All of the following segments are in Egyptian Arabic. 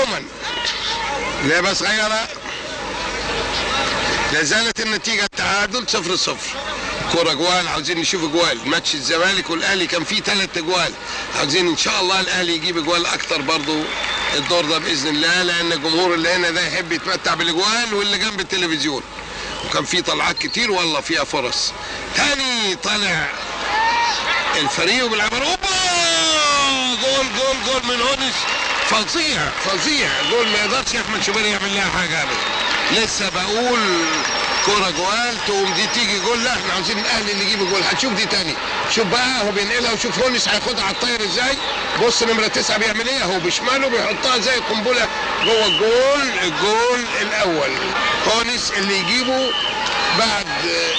عموما لعبة صغيرة لا زالت النتيجة تعادل صفر صفر كرة جوال عاوزين نشوف جوال ماتش الزمالك والاهلي كان فيه ثلاث جوال عاوزين ان شاء الله الاهلي يجيب جوال اكتر برضو الدور ده باذن الله لان الجمهور اللي هنا ده يحب يتمتع بالاجوال واللي جنب التلفزيون وكان في طلعات كتير والله فيها فرص تاني طالع الفريق وبيلعب اوبا جول جول جول من هونس فظيع فظيع جول ما يقدرش احمد شوبير يعمل لها حاجه ابدا لسه بقول كرة جوال تقوم دي تيجي جول لا احنا عاوزين الاهلي اللي يجيب الجول هتشوف دي تاني شوف بقى هو بينقلها وشوف هونس هياخدها على الطاير ازاي بص نمرة تسعة بيعمل ايه اهو بشماله بيحطها زي قنبلة جوه الجول الجول الاول هونس اللي يجيبه بعد آه،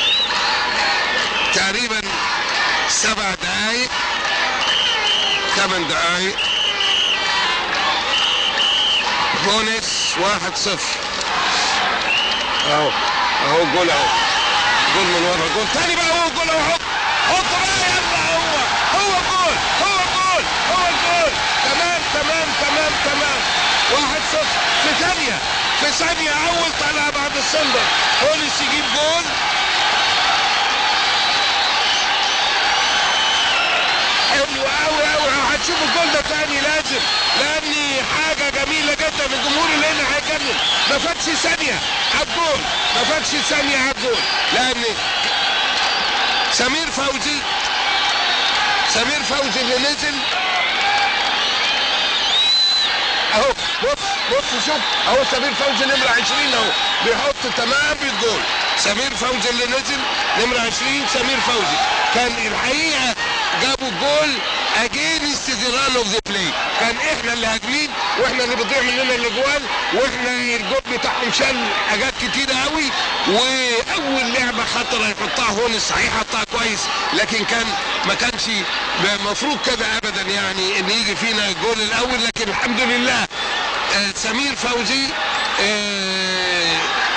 تقريبا سبع دقايق ثمان دقايق بونس واحد صفر اهو اهو جول اهو جول من ورا جول تاني بقى هو جول اهو حط حط بقى يلا هو هو جول هو جول هو الجول تمام تمام تمام تمام واحد صفر في ثانية في ثانية أول طلعة بعد السندر بوليس يجيب جول حلو قوي قوي هتشوف الجول ده تاني لازم لان حاجه جميله جدا الجمهور اللي هنا هيجنن ما فاتش ثانيه على الجول ما فاتش ثانيه على الجول لان سمير فوزي سمير فوزي اللي نزل اهو بص بص شوف اهو سمير فوزي نمرة 20 اهو بيحط تمام الجول سمير فوزي اللي نزل نمرة 20 سمير فوزي كان الحقيقة جابوا الجول اجينست ذا ران اوف ذا بلاي كان احنا اللي هاجمين واحنا اللي بتضيع مننا الاجوال واحنا الجول بتاعهم شال حاجات كتيرة قوي واول لعبة خطرة يحطها هون صحيح حطها كويس لكن كان ما كانش المفروض كده ابدا يعني ان يجي فينا الجول الاول لكن الحمد لله آه، سمير فوزي آه،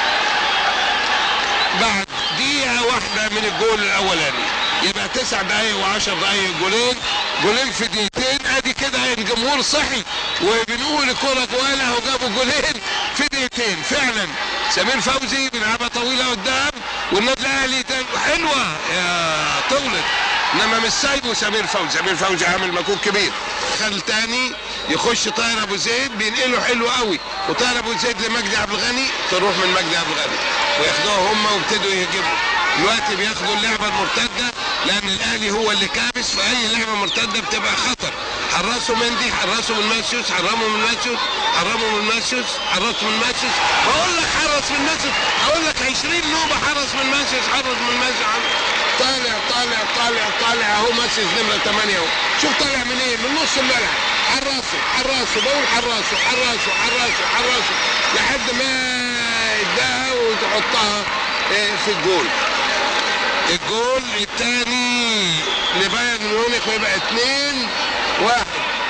بعد دقيقة واحدة من الجول الأولاني يبقى تسع دقايق وعشر دقايق جولين جولين في دقيقتين ادي كده الجمهور صحي وبنقول الكرة جواله وجابوا جولين في دقيقتين فعلا سمير فوزي بيلعبها طويلة قدام والنادي الاهلي ده حلوة يا طولت انما مش سايبه سمير فوزي سمير فوزي عامل مجهود كبير خل تاني يخش طاهر ابو زيد بينقله حلو قوي وطاهر ابو زيد لمجدي عبد الغني تروح من مجدي عبد الغني وياخدوها هم وابتدوا يجيبوا دلوقتي بياخدوا اللعبه المرتده لان الاهلي هو اللي كابس في اي لعبه مرتده بتبقى خطر حرسوا مندي حرسوا من ماسيوس حرموا من ماسيوس حرموا من ماسيوس حرسوا من ماسيوس بقول لك حرس من ماسيوس هقول لك 20 نوبه حرس من ماسيوس حرس من ماسيوس طالع طالع طالع طالع اهو ماسيوس نمره 8 اهو شوف طالع من ايه من نص الملعب حراسه حراسه بقول حراسه حراسه حراسه حراسه لحد ما اداها وتحطها إيه، في الجول الجول الثاني لبايرن ميونخ ويبقى اتنين واحد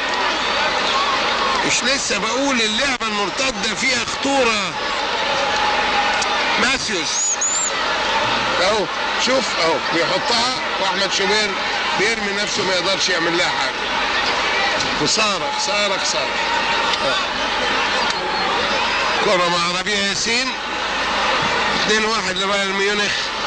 مش لسه بقول اللعبة المرتدة فيها خطورة ماسيوس اهو شوف اهو بيحطها واحمد شوبير بيرمي نفسه ما يقدرش يعمل لها حاجة خسارة خسارة خسارة آه. كرة مع ربيع ياسين 2 1 لبايرن ميونخ